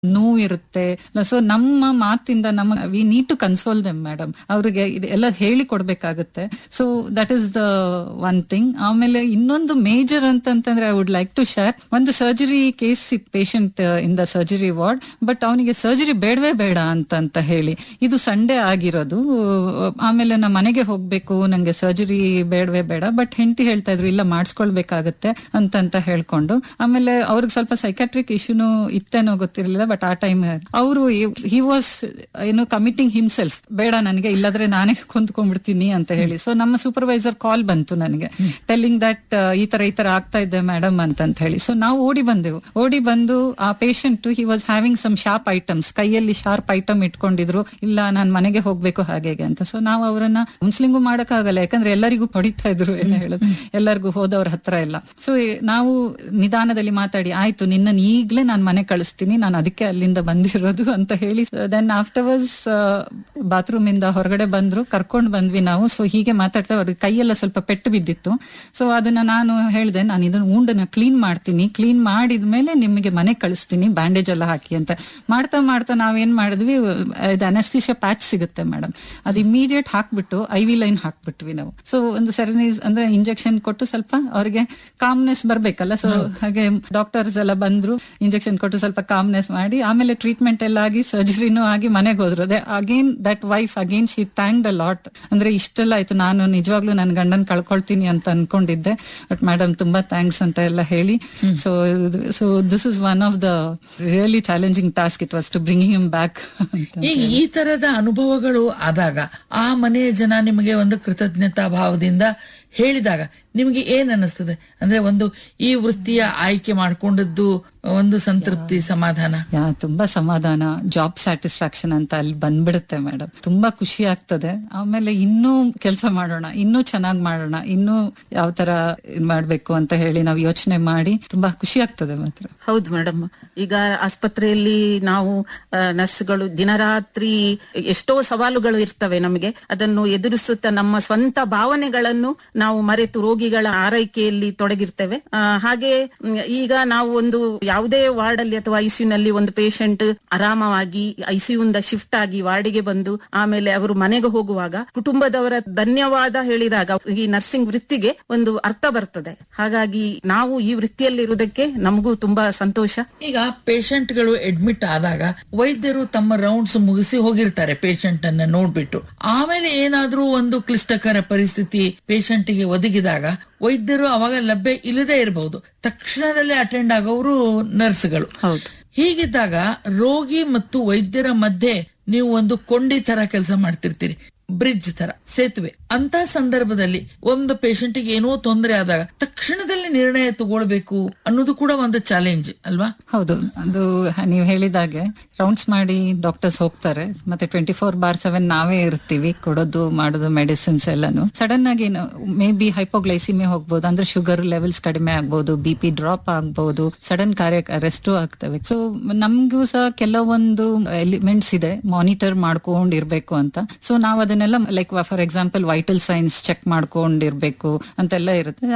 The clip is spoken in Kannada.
ನೋವು ಇರುತ್ತೆ ಸೊ ನಮ್ಮ ಮಾತಿಂದ ನಮ್ಮ we need to console them madam ಅವ್ರಿಗೆ ಎಲ್ಲ ಹೇಳಿ ಕೊಡ್ಬೇಕಾಗುತ್ತೆ so that is the one thing ಆಮೇಲೆ ಇನ್ನೊಂದು ಮೇಜರ್ ಅಂತಂತಂದ್ರೆ I would like to share ಒಂದು ಸರ್ಜರಿ ಕೇಸ್ ಇತ್ತು patient in the surgery ward but ಅವನಿಗೆ ಸರ್ಜರಿ ಬೇಡವೇ ಬೇಡ ಅಂತ ಅಂತ ಹೇಳಿ ಇದು ಸಂಡೇ ಆಗಿರೋದು ಆಮೇಲೆ ನಮ್ಮ ಮನೆಗೆ ಹೋಗ್ಬೇಕು ನಂಗೆ ಸರ್ಜರಿ ಬೇಡವೇ ಬೇಡ ಬಟ್ ಹೆಂಡತಿ ಹೇಳ್ತಾ ಇದ್ರು ಇಲ್ಲ ಮಾಡಿಸ್ಕೊಳ್ಬೇಕಾಗತ್ತೆ ಅಂತಂತ ಹೇಳ್ಕೊಂಡು ಆಮೇಲೆ ಅವ್ರಿಗೆ ಸ್ವಲ್ಪ ಸೈಕಾಟ್ರಿಕ್ ಇಶ್ಯೂನು ಇತ್ತೇನೋ ಗೊತ್ತಿರಲಿಲ್ಲ ಬಟ್ ಆ ಟೈಮ್ ಅವರು ಹಿ ವಾಸ್ ಏನು ಕಮಿಟಿಂಗ್ ಹಿಮ್ಸೆಲ್ಫ್ ಬೇಡ ನನಗೆ ಇಲ್ಲದ್ರೆ ನಾನೇ ಕೊಂದ್ಕೊಂಡ್ಬಿಡ್ತೀನಿ ಅಂತ ಹೇಳಿ ಸೊ ನಮ್ಮ ಸೂಪರ್ವೈಸರ್ ಕಾಲ್ ಬಂತು ನನಗೆ ಟೆಲ್ಲಿಂಗ್ ದಟ್ ಈ ತರ ಈ ತರ ಆಗ್ತಾ ಇದೆ ಮೇಡಮ್ ಅಂತ ಹೇಳಿ ಸೊ ನಾವು ಓಡಿ ಬಂದೆವು ಓಡಿ ಬಂದು ಆ patient he was having some sharp items ಕೈಯಲ್ಲಿ ಶಾರ್ಪ್ ಐಟಮ್ ಇಟ್ಕೊಂಡಿದ್ರು ಇಲ್ಲ ನಾನ್ ಮನೆಗೆ ಹೋಗ್ಬೇಕು ಹಾಗೆ ಅಂತ ಸೊ ನಾವು ಅವರನ್ನ ಕೌನ್ಸಿಲಿಂಗು ಮಾಡಕ್ಕಾಗಲ್ಲ ಯಾಕಂದ್ರೆ ಎಲ್ಲರಿಗೂ ಹೊಡಿತಾ ಇದ್ರು ಏನು ಹೇಳೋದು ಎಲ್ಲರಿಗೂ ಹೋದವ್ರ ಹತ್ರ ಎಲ್ಲ ಸೊ ನಾವು ನಿಧಾನದಲ್ಲಿ ಮಾತಾಡಿ ಆಯ್ತು ನಿನ್ನ ಈಗ್ಲೇ ನಾನು ಮನೆ ಕಳಿಸ್ತೀನಿ ನಾನು ಅದಕ್ಕೆ ಅಲ್ಲಿಂದ ಬಂದಿರೋದು ಅಂತ ಹೇಳಿ ದೆನ್ ಆಫ್ಟರ್ವರ್ಸ್ ಬಾತ್ರೂಮ್ ಇಂದ ಹೊರಗಡೆ ಬಂದ್ರು ಕರ್ಕೊಂಡ್ ಬಂದ್ವಿ ನಾವು ಸೊ ಹೀಗೆ ಮಾತಾಡ್ತಾ ಅವ್ರಿಗೆ ಕೈಯೆಲ್ಲ ಸ್ವಲ್ಪ ಪೆಟ್ಟು ಬಿದ್ದಿತ್ತು ಸೊ ಅದನ್ನ ನಾನು ಹೇಳಿದೆ ನಾನು ಇದನ್ನ ಉಂಡನ್ನ ಕ್ಲೀನ್ ಮಾಡ್ತೀನಿ ಕ್ಲೀನ್ ಮಾಡಿದ್ಮೇಲೆ ನಿಮಗೆ ಮನೆ ಕಳಿಸ್ತೀನಿ ಬ್ಯಾಂಡೇಜ್ ಎಲ್ಲ ಹಾಕಿ ಅಂತ ಮಾಡ್ತಾ ಮಾಡ್ತಾ ನಾವೇನ್ ಮಾಡಿದ್ವಿ ಇದು ಅನಸ್ತಿಷ ಪ್ಯಾಚ್ ಸಿಗುತ್ತೆ ಮೇಡಮ್ ಅದು ಇಮಿಡಿಯೇಟ್ ಹಾಕ್ಬಿಟ್ಟು ಐ ವಿ ಲೈನ್ ಹಾಕ್ಬಿಟ್ವಿ ನಾವು ಸೊ ಒಂದು ಸೆರನೀಸ್ ಅಂದ್ರೆ ಇಂಜೆಕ್ಷನ್ ಕೊಟ್ಟು ಸ್ವಲ್ಪ ಅವ್ರಿಗೆ ಕಾಮ್ನೆಸ್ ಬರ್ಬೇಕಲ್ಲ ಸೊ ಹಾಗೆ ಡಾಕ್ಟರ್ಸ್ ಎಲ್ಲ ಬಂದ್ರು ಇಂಜೆಕ್ಷನ್ ಕೊಟ್ಟು ಸ್ವಲ್ಪ ಕಾಮ್ನೆಸ್ ಮಾಡಿ ಆಮೇಲೆ ಟ್ರೀಟ್ಮೆಂಟ್ ಎಲ್ಲ ಆಗಿ ಸರ್ಜರಿನೂ ಆಗಿ ಮನೆಗೆ ಹೋದ್ರು ಅದೇ again that wife again she thank a lot ಅಂದ್ರೆ ಇಷ್ಟೆಲ್ಲ ಆಯ್ತು ನಾನು ನಿಜವಾಗ್ಲೂ ನನ್ನ ಗಂಡನ್ ಕಳ್ಕೊಳ್ತೀನಿ ಅಂತ ಅನ್ಕೊಂಡಿದ್ದೆ ಬಟ್ ಮೇಡಮ್ ತುಂಬಾ ಥ್ಯಾಂಕ್ಸ್ ಅಂತ ಎಲ್ಲ ಹೇಳಿ so so this is one of the really challenging task it was to bring him back ಈಗ ಈ ತರದ ಅನುಭವಗಳು ಆದಾಗ ಆ ಮನೆಯ ಜನ ನಿಮಗೆ ಒಂದು ಕೃತಜ್ಞತಾ ಭಾವದಿಂದ ಹೇಳಿದಾಗ ನಿಮಗೆ ಏನ್ ಅನಿಸ್ತದೆ ಅಂದ್ರೆ ಒಂದು ಈ ವೃತ್ತಿಯ ಆಯ್ಕೆ ಮಾಡ್ಕೊಂಡದ್ದು ಒಂದು ಸಂತೃಪ್ತಿ ಸಮಾಧಾನ ಯಾ ತುಂಬಾ ಸಮಾಧಾನ ಜಾಬ್ ಸ್ಯಾಟಿಸ್ಫ್ಯಾಕ್ಷನ್ ಅಂತ ಅಲ್ಲಿ ಬಂದ್ಬಿಡುತ್ತೆ ಮೇಡಮ್ ತುಂಬಾ ಖುಷಿ ಆಗ್ತದೆ ಆಮೇಲೆ ಇನ್ನೂ ಕೆಲಸ ಮಾಡೋಣ ಇನ್ನೂ ಚೆನ್ನಾಗಿ ಮಾಡೋಣ ಇನ್ನೂ ಯಾವ ತರ ಇದ್ ಮಾಡ್ಬೇಕು ಅಂತ ಹೇಳಿ ನಾವು ಯೋಚನೆ ಮಾಡಿ ತುಂಬಾ ಖುಷಿ ಆಗ್ತದೆ ಮಾತ್ರ ಹೌದು ಮೇಡಮ್ ಈಗ ಆಸ್ಪತ್ರೆಯಲ್ಲಿ ನಾವು ನರ್ಸ್ಗಳು ದಿನರಾತ್ರಿ ಎಷ್ಟೋ ಸವಾಲುಗಳು ಇರ್ತವೆ ನಮಗೆ ಅದನ್ನು ಎದುರಿಸುತ್ತಾ ನಮ್ಮ ಸ್ವಂತ ಭಾವನೆಗಳನ್ನು ನಾವು ಮರೆತು ರೋಗಿಗಳ ಆರೈಕೆಯಲ್ಲಿ ತೊಡಗಿರ್ತೇವೆ ಆ, ಹಾಗೆ ಮ್, ಈಗ ನಾವು ಒಂದು ಯಾವುದೇ ವಾರ್ಡ್ ಅಲ್ಲಿ ಅಥವಾ ಐಸಿಯುನಲ್ಲಿ ಒಂದು ಪೇಷಂಟ್ ಆರಾಮವಾಗಿ ಐಸಿಯುಂದ ಶಿಫ್ಟ್ ಆಗಿ ವಾರ್ಡಿಗೆ ಬಂದು ಆಮೇಲೆ ಅವರು ಮನೆಗೆ ಹೋಗುವಾಗ ಕುಟುಂಬದವರ ಧನ್ಯವಾದ ಹೇಳಿದಾಗ ಈ ನರ್ಸಿಂಗ್ ವೃತ್ತಿಗೆ ಒಂದು ಅರ್ಥ ಬರ್ತದೆ ಹಾಗಾಗಿ ನಾವು ಈ ವೃತ್ತಿಯಲ್ಲಿರುವುದಕ್ಕೆ ನಮಗೂ ತುಂಬಾ ಸಂತೋಷ ಈಗ ಪೇಷಂಟ್ಗಳು ಅಡ್ಮಿಟ್ ಆದಾಗ ವೈದ್ಯರು ತಮ್ಮ ರೌಂಡ್ಸ್ ಮುಗಿಸಿ ಹೋಗಿರ್ತಾರೆ ಪೇಷಂಟ್ ಅನ್ನ ನೋಡ್ಬಿಟ್ಟು ಆಮೇಲೆ ಏನಾದ್ರೂ ಒಂದು ಕ್ಲಿಷ್ಟಕರ ಪರಿಸ್ಥಿತಿ patient ಗೆ ಒದಗಿದಾಗ ವೈದ್ಯರು ಅವಾಗ ಲಭ್ಯ ಇಲ್ಲದೆ ಇರಬಹುದು ತಕ್ಷಣದಲ್ಲೇ ಅಟೆಂಡ್ ಆಗೋರು ನರ್ಸ್ಗಳು ಹೌದು ಹೀಗಿದ್ದಾಗ ರೋಗಿ ಮತ್ತು ವೈದ್ಯರ ಮಧ್ಯೆ ನೀವು ಒಂದು ಕೊಂಡಿ ತರ ಕೆಲಸ ಮಾಡ್ತಿರ್ತೀರಿ ಬ್ರಿಡ್ಜ್ ತರ ಸೇತುವೆ ಅಂತ ಸಂದರ್ಭದಲ್ಲಿ ಒಂದು patient ಗೆ ಏನೋ ತೊಂದರೆ ಆದಾಗ ತಕ್ಷಣದಲ್ಲಿ ನಿರ್ಣಯ ತಗೊಳ್ಬೇಕು ಅನ್ನೋದು ಕೂಡ ಒಂದು ಚಾಲೆಂಜ್ ಅಲ್ವಾ ಹೌದು ಅದು ನೀವು ಹೇಳಿದಾಗೆ ರೌಂಡ್ಸ್ ಮಾಡಿ ಡಾಕ್ಟರ್ಸ್ ಹೋಗ್ತಾರೆ ಮತ್ತೆ ಟ್ವೆಂಟಿ ಫೋರ್ ಬಾರ್ ಸೆವೆನ್ ನಾವೇ ಇರ್ತೀವಿ ಕೊಡೋದು ಮಾಡೋದು ಮೆಡಿಸಿನ್ಸ್ ಎಲ್ಲಾನು ಸಡನ್ ಆಗಿ ಮೇ ಬಿ ಹೈಪೋಗ್ಲೈಸಿಮಿ ಹೋಗ್ಬೋದು ಅಂದ್ರೆ ಶುಗರ್ ಲೆವೆಲ್ಸ್ ಕಡಿಮೆ ಆಗ್ಬೋದು ಬಿ ಪಿ ಡ್ರಾಪ್ ಆಗ್ಬಹುದು ಸಡನ್ ಕಾರ್ಯಕ್ ಅರೆಸ್ಟು ಆಗ್ತವೆ ಸೊ ನಮ್ಗೂ ಸಹ ಕೆಲವೊಂದು ಎಲಿಮೆಂಟ್ಸ್ ಇದೆ ಮಾನಿಟರ್ ಮಾಡ್ಕೊಂಡಿರ್ಬೇಕು ಅಂತ ಸೊ ನಾವು ಅದನ್ನೆಲ್ಲ like for example vital signs check ಮಾಡ್ಕೊಂಡಿರ್ಬೇಕು ಅಂತೆಲ್ಲ ಇರುತ್ತೆ